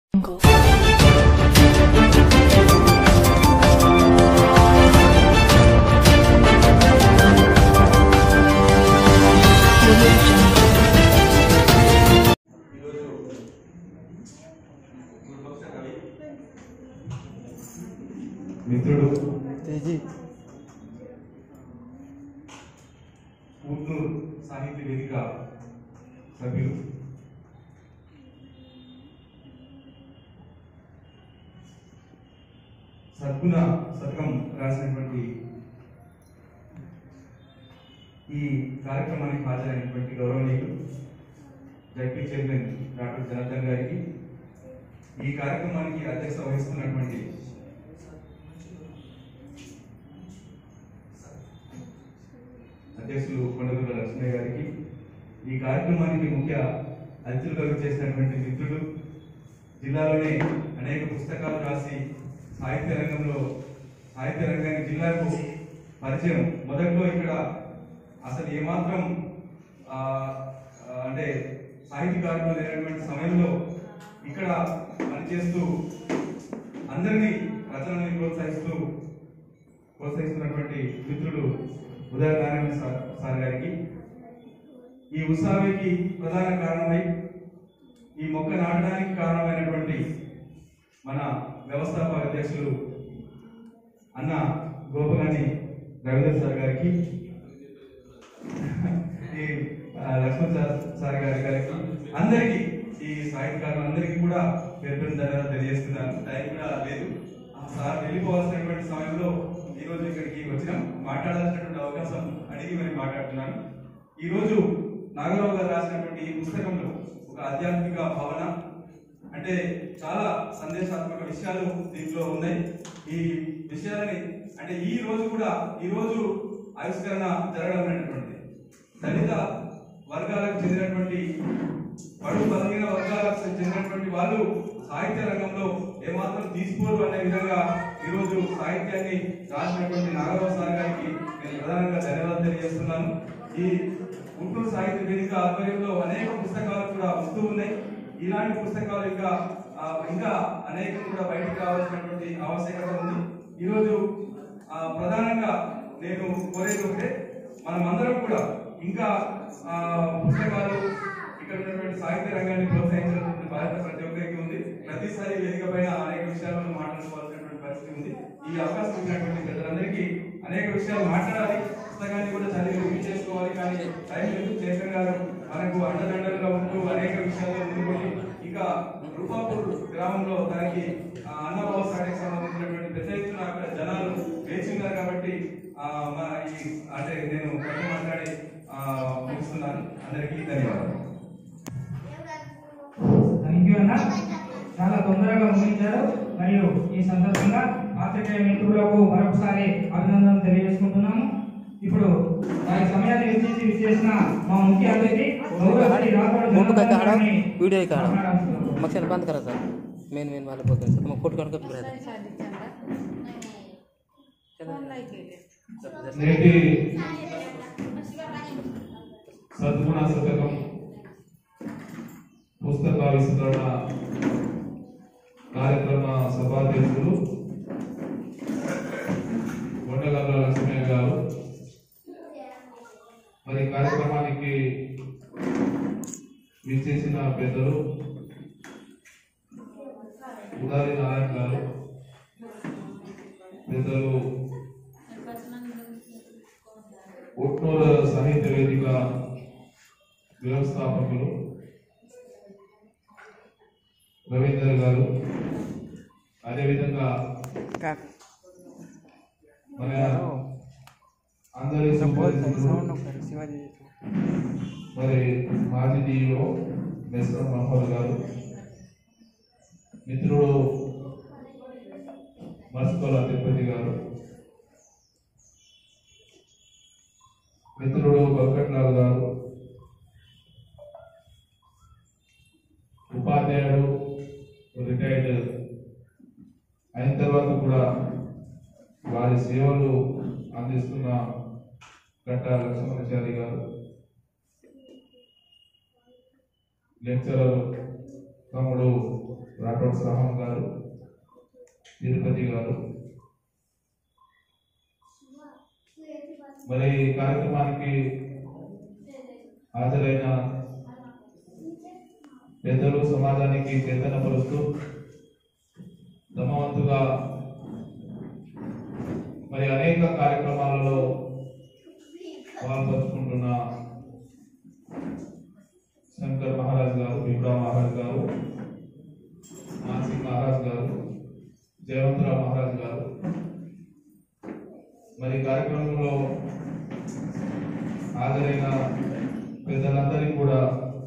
ఈరోజు గురుపక్ష కవి మిత్రుడు తేజీ ఊట్నూరు సాహిత్య వేదిక సభ్యులు సద్గుణ శతకం రాసినటువంటి ఈ కార్యక్రమానికి హాజరైనటువంటి గౌరవనీయులు జడ్పీ చైర్మన్ డాక్టర్ జనార్దన్ గారికి ఈ కార్యక్రమానికి అధ్యక్షత వహిస్తున్నటువంటి అధ్యక్షులు కొండగుల లక్ష్మయ్య గారికి ఈ కార్యక్రమానికి ముఖ్య అతిథులుగా చేసినటువంటి మిత్రులు జిల్లాలోనే అనేక పుస్తకాలు రాసి సాహిత్య రంగంలో సాహిత్య రంగానికి జిల్లాకు పరిచయం మొదట్లో ఇక్కడ అసలు ఏమాత్రం ఆ, ఆ, అంటే సాహిత్యకారులు లేనటువంటి సమయంలో ఇక్కడ పనిచేస్తూ అందరినీ రచనల్ని ప్రోత్సహిస్తూ ప్రోత్సహిస్తున్నటువంటి మిత్రుడు ఉదయ నారాయణ సార్ సార్ గారికి ఈ ఉత్సాహానికి ప్రధాన కారణమై ఈ మొక్క నాటడానికి కారణమైనటువంటి మన వ్యవస్థాపక అధ్యక్షులు అన్న గోపగాని రవీంద్ర సార్ గారికి ఈ ఆ, లక్ష్మణ్ సార్ సార్ గారి గారికి అందరికీ ఈ సాహిత్యకారులు అందరికీ కూడా పేరు పేరు ధన్యవాదాలు తెలియజేస్తున్నాను టైం కూడా లేదు ఆ సార్ వెళ్ళిపోవాల్సినటువంటి సమయంలో ఈ రోజు ఇక్కడికి వచ్చినాం మాట్లాడాల్సినటువంటి అవకాశం అడిగి మరి మాట్లాడుతున్నాను ఈ రోజు నాగరావు గారు రాసినటువంటి ఈ పుస్తకంలో ఒక ఆధ్యాత్మిక భావన అంటే చాలా సందేశాత్మక విషయాలు దీంట్లో ఉన్నాయి ఈ విషయాలని అంటే ఈ రోజు కూడా ఈ రోజు ఆవిష్కరణ జరగడం అనేటువంటిది దళిత వర్గాలకు చెందినటువంటి బడుగు బలహీన వర్గాలకు చెందినటువంటి వాళ్ళు సాహిత్య రంగంలో ఏమాత్రం తీసుకోరు అనే విధంగా ఈరోజు సాహిత్యాన్ని రాసినటువంటి నాగరావు సార్ గారికి నేను ప్రధానంగా ధన్యవాదాలు తెలియజేస్తున్నాను ఈ గుంటూరు సాహిత్య వేదిక ఆధ్వర్యంలో అనేక పుస్తకాలు కూడా వస్తూ ఉన్నాయి ఇలాంటి పుస్తకాలు ఇంకా ఆ, ఇంకా అనేక కూడా బయటకు రావాల్సినటువంటి ఆవశ్యకత ఉంది ఈరోజు ఆ, ప్రధానంగా నేను కోరేది ఒకటే మనం అందరం కూడా ఇంకా ఆ, పుస్తకాలు ఇక్కడ ఉన్నటువంటి సాహిత్య రంగాన్ని ప్రోత్సహించినటువంటి బాధ్యత ప్రతి ఒక్కరికి ఉంది ప్రతిసారి వేదిక పైన అనేక విషయాలను మాట్లాడుకోవాల్సినటువంటి పరిస్థితి ఉంది ఈ అవకాశం ఇచ్చినటువంటి పెద్దలందరికీ అనేక విషయాలు మాట్లాడాలి పుస్తకాన్ని కూడా చదివి రివ్యూ చేసుకోవాలి కానీ టైం లేదు శేఖర్ గారు మనకు అండదండలుగా ఉంటూ అనేక విషయాల్లో ముందుకొని ఇంకా రూపాపూర్ గ్రామంలో దానికి ఆ, అన్నభావ సాటికి సంబంధించినటువంటి పెద్ద ఎత్తున అక్కడ జనాలు వేచి ఉన్నారు కాబట్టి ఆ, మా ఈ అంటే నేను కొంచెం మాట్లాడి ఆ, ముగిస్తున్నాను అందరికీ ధన్యవాదాలు థ్యాంక్ యూ అన్న చాలా తొందరగా ముగించారు మరియు ఈ సందర్భంగా పాత్రికేయ మిత్రులకు మరొకసారి అభినందనలు తెలియజేసుకుంటున్నాము ఇప్పుడు వారి సమయాన్ని వెచ్చించి విచ్చేసిన మా ముఖ్య అతిథి గౌరవ శ్రీ రాథోడ్ मुंबई का జనార్దన్ कहा గారిని वीडियो का మాట్లాడాల్సిందిగా मक्सर बंद करा सर मेन मेन वाले बोलते हैं तो फोटो करके पूरा నేటి సద్గుణ శతకం పుస్తకావిష్కరణ కార్యక్రమ సభాధ్యక్షులు కొండగల్ల లక్ష్మయ్య గారు మరి కార్యక్రమానికి విచ్చేసిన పెద్దలు ఉదారి నారాయణ గారు పెద్దలు ఉట్నూరు సాహిత్య వేదిక వ్యవస్థాపకులు రవీందర్ గారు అదేవిధంగా మన అందరి సుపరిచితులు शिवाजी మరి మాజీ డిఓ మెస్రం మహోద్ గారు మిత్రుడు మస్కోల తిరుపతి గారు మిత్రుడు బొక్కట్లాల్ గారు ఉపాధ్యాయుడు రిటైర్డ్ అయిన తర్వాత కూడా వారి సేవలు అందిస్తున్న గట్ట లక్ష్మణాచారి గారు లెక్చరర్ తమ్ముడు రాఠోడ్ సహం గారు తిరుపతి గారు మరి ఈ కార్యక్రమానికి హాజరైన పెద్దలు సమాజానికి చైతన్యపరుస్తూ తమ వంతుగా మరి అనేక కార్యక్రమాలలో పాల్పంచుకుంటున్న శంకర్ మహారాజ్ గారు విప్రా మహారాజ్ గారు నాసి మహారాజ్ గారు జయవంతరావు మహారాజ్ గారు మరి ఈ కార్యక్రమంలో హాజరైన పెద్దలందరికీ కూడా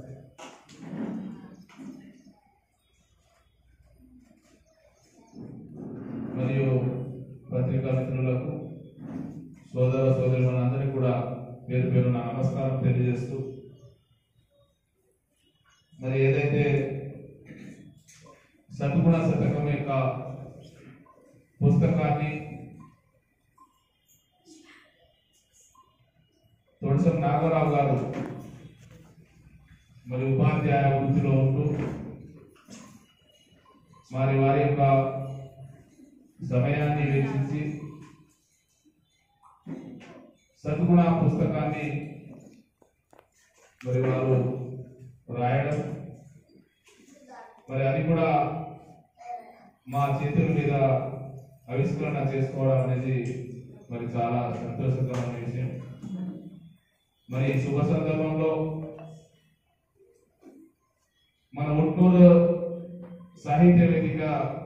మరియు పత్రికా మిత్రులకు సోదర సోదరులందరికీ కూడా పేరు పేరు నా నమస్కారం తెలియజేస్తూ మరి ఏదైతే సద్గుణ శతకం యొక్క పుస్తకాన్ని తొడసం నాగరావు గారు మరి ఉపాధ్యాయ వృత్తిలో ఉంటూ మరి వారి యొక్క సమయాన్ని వెచ్చించి సద్గుణ పుస్తకాన్ని మరి వారు రాయడం మరి అది కూడా మా చేతుల మీద ఆవిష్కరణ చేసుకోవడం అనేది మరి చాలా సంతోషకరమైన విషయం మరి ఈ శుభ సందర్భంలో మన ఉట్నూరు సాహిత్య వేదిక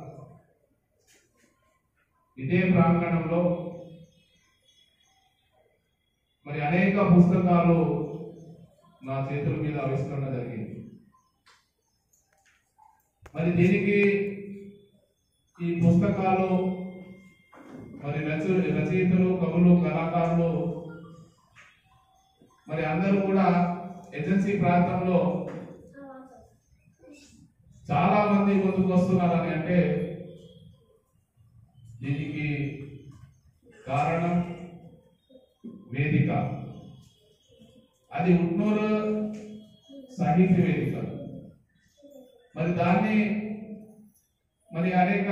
ఇదే ప్రాంగణంలో మరి అనేక పుస్తకాలు నా చేతుల మీద ఆవిష్కరణ జరిగింది మరి దీనికి ఈ పుస్తకాలు మరి రచ రచయితలు కవులు కళాకారులు మరి అందరూ కూడా ఏజెన్సీ ప్రాంతంలో చాలా మంది ముందుకు వస్తున్నారని అంటే దీనికి కారణం వేదిక అది ఉట్నూరు సాహిత్య వేదిక మరి దాన్ని మరి అనేక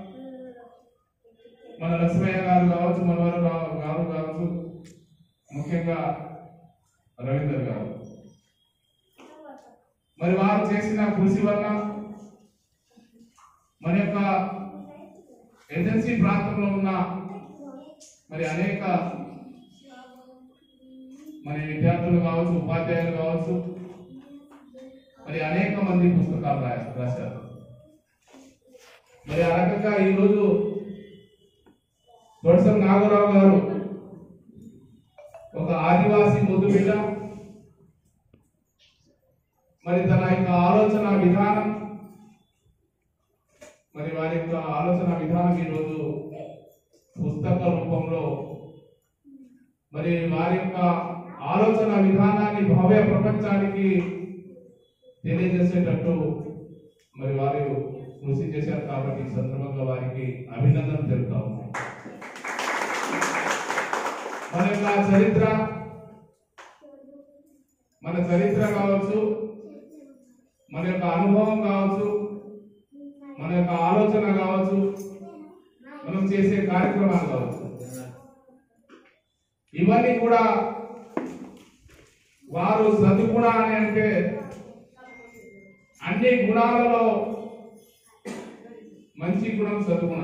మన లక్ష్మయ్య గారు కావచ్చు మనవరు రావు గారు కావచ్చు ముఖ్యంగా రవీందర్ గారు మరి వారు చేసిన కృషి వల్ల మన యొక్క ఏజెన్సీ ప్రాంతంలో ఉన్న మరి అనేక మరి విద్యార్థులు కావచ్చు ఉపాధ్యాయులు కావచ్చు మరి అనేక మంది పుస్తకాలు రాయ రాశారు మరి ఆ రకంగా ఈరోజు దొడసం నాగరావు గారు ఒక ఆదివాసీ ముద్దు బిడ్డ మరి తన యొక్క ఆలోచన విధానం మరి వారి యొక్క ఆలోచన విధానం ఈరోజు పుస్తక రూపంలో మరి వారి యొక్క ఆలోచన విధానాన్ని భవ్య ప్రపంచానికి తెలియజేసేటట్టు మరి వారు కృషి చేశారు కాబట్టి ఈ సందర్భంగా వారికి అభినందన తెలుపుతా ఉన్నాం మన యొక్క చరిత్ర మన చరిత్ర కావచ్చు మన యొక్క అనుభవం కావచ్చు మన యొక్క ఆలోచన కావచ్చు మనం చేసే కార్యక్రమాలు కావచ్చు ఇవన్నీ కూడా వారు సద్గుణ అని అంటే అన్ని గుణాలలో మంచి గుణం సద్గుణ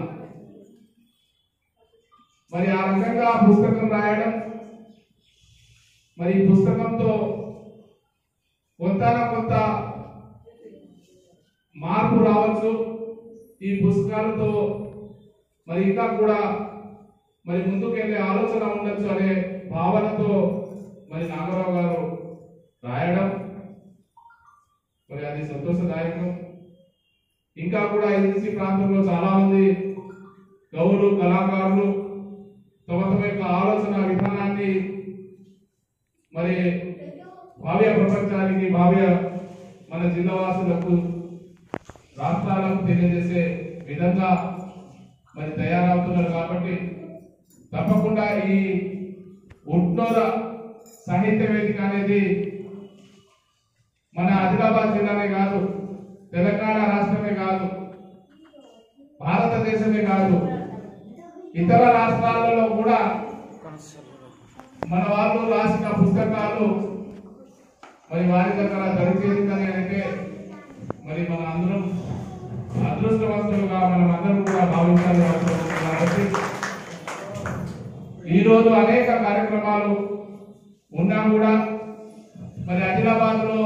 మరి ఆ రకంగా పుస్తకం రాయడం మరి ఈ పుస్తకంతో కొంత కొంత మార్పు రావచ్చు ఈ పుస్తకాలతో మరి ఇంకా కూడా మరి ముందుకెళ్ళే ఆలోచన ఉండొచ్చు అనే భావనతో మరి నాగరావు గారు రాయడం మరి అది సంతోషదాయకం ఇంకా కూడా ఏజెన్సీ ప్రాంతంలో చాలా మంది కవులు కళాకారులు తమ తమ యొక్క ఆలోచన విధానాన్ని మరి భావ్య ప్రపంచానికి భావ్య మన జిల్లావాసులకు రాష్ట్రాలకు తెలియజేసే విధంగా మరి తయారవుతున్నారు కాబట్టి తప్పకుండా ఈ ఉట్నూర సాహిత్య వేదిక అనేది మన ఆదిలాబాద్ జిల్లానే కాదు తెలంగాణ రాష్ట్రమే కాదు భారతదేశమే కాదు ఇతర రాష్ట్రాలలో కూడా మన వాళ్ళు రాసిన పుస్తకాలు మరి వారి దగ్గర దొరికేది అంటే మరి మన అందరం అదృష్టవంతులుగా మనం అందరం కూడా భావించాలి అవసరం ఉంది కాబట్టి ఈ రోజు అనేక కార్యక్రమాలు ఉన్నా కూడా మరి ఆదిలాబాద్ లో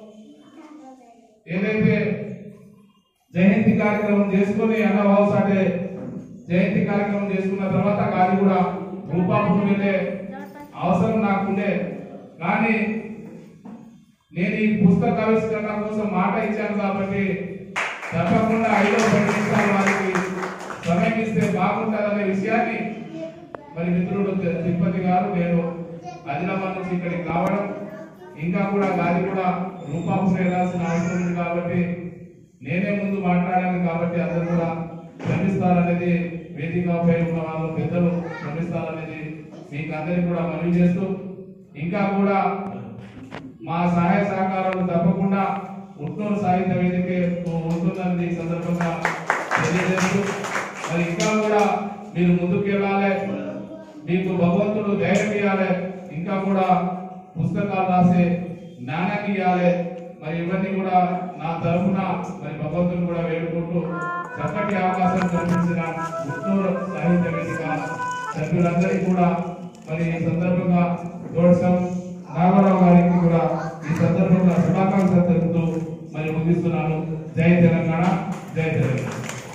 ఏదైతే జయంతి కార్యక్రమం చేసుకుని అన్నబాబు సాటే జయంతి కార్యక్రమం చేసుకున్న తర్వాత గాలి కూడా రూపాపురం వెళ్ళే అవసరం నాకుండే కానీ నేను ఈ పుస్తక ఆవిష్కరణ కోసం మాట ఇచ్చాను కాబట్టి తప్పకుండా ఐదో పది నిమిషాలు వారికి సమయం ఇస్తే బాగుంటుందనే విషయాన్ని మరి మిత్రుడు తి- తిరుపతి గారు నేను ఆదిలాబాద్ నుంచి ఇక్కడికి రావడం ఇంకా కూడా గాలి కూడా రూపాంశం వెళ్ళాల్సిన అవసరం ఉంది కాబట్టి నేనే ముందు మాట్లాడాను కాబట్టి అందరూ కూడా శ్రమిస్తారనేది వేదికపై ఉన్న వాళ్ళు పెద్దలు శ్రమిస్తారనేది మీకు అందరికీ కూడా మనవి చేస్తూ ఇంకా కూడా మా సహాయ సహకారాలు తప్పకుండా ఉట్నూరు సాహిత్య వేదిక ఉంటుందని ఈ సందర్భంగా తెలియజేస్తూ మరి ఇంకా కూడా మీరు ముందుకు వెళ్ళాలి మీకు భగవంతుడు ధైర్యం ఇవ్వాలి ఇంకా కూడా పుస్తకాలు రాసే జ్ఞానాన్ని ఇవ్వాలి మరి ఇవన్నీ కూడా నా తరఫున మరి భగవంతుని కూడా వేడుకుంటూ చక్కటి అవకాశం కల్పించిన ఉట్నూరు సాహిత్య వేదిక సభ్యులందరికీ కూడా మరి ఈ సందర్భంగా జోడ్సం నాగరావు గారికి కూడా ఈ సందర్భంగా శుభాకాంక్షలు తెలుపుతూ మరి ముగిస్తున్నాను జై తెలంగాణ జై తెలంగాణ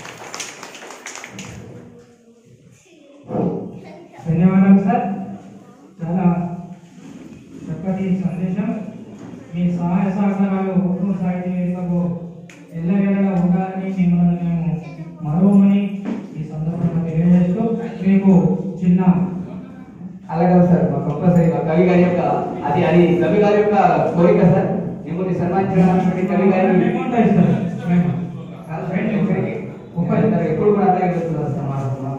ధన్యవాదాలు సార్ చాలా చక్కటి సందేశం మీ సహాయ సహకారాలు ఉర్దూ సాహిత్య వేదికకు ఎల్లవేళలా ఉండాలని మిమ్మల్ని మేము మరోమని ఈ సందర్భంగా తెలియజేస్తూ మీకు చిన్న అలాగే సార్ మా కంపల్సరీ మా కవి గారి యొక్క అది అది కవి గారి యొక్క కోరిక సార్ మిమ్మల్ని సన్మానించడానికి కవి గారి అమౌంట్ ఇస్తారు మేము. రండి ఒకరికి. ఒకరి ఎప్పుడు కూడా అలాగే చెప్తున్నారు సార్ మా మా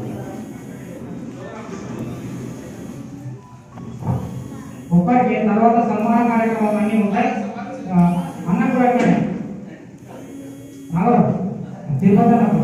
ఒక్కరికి తర్వాత సన్మాన కార్యక్రమం అన్నీ ఉంటాయి ఆ, అన్న కూడా అక్కడే నాగరావు తిరుపతి అన్న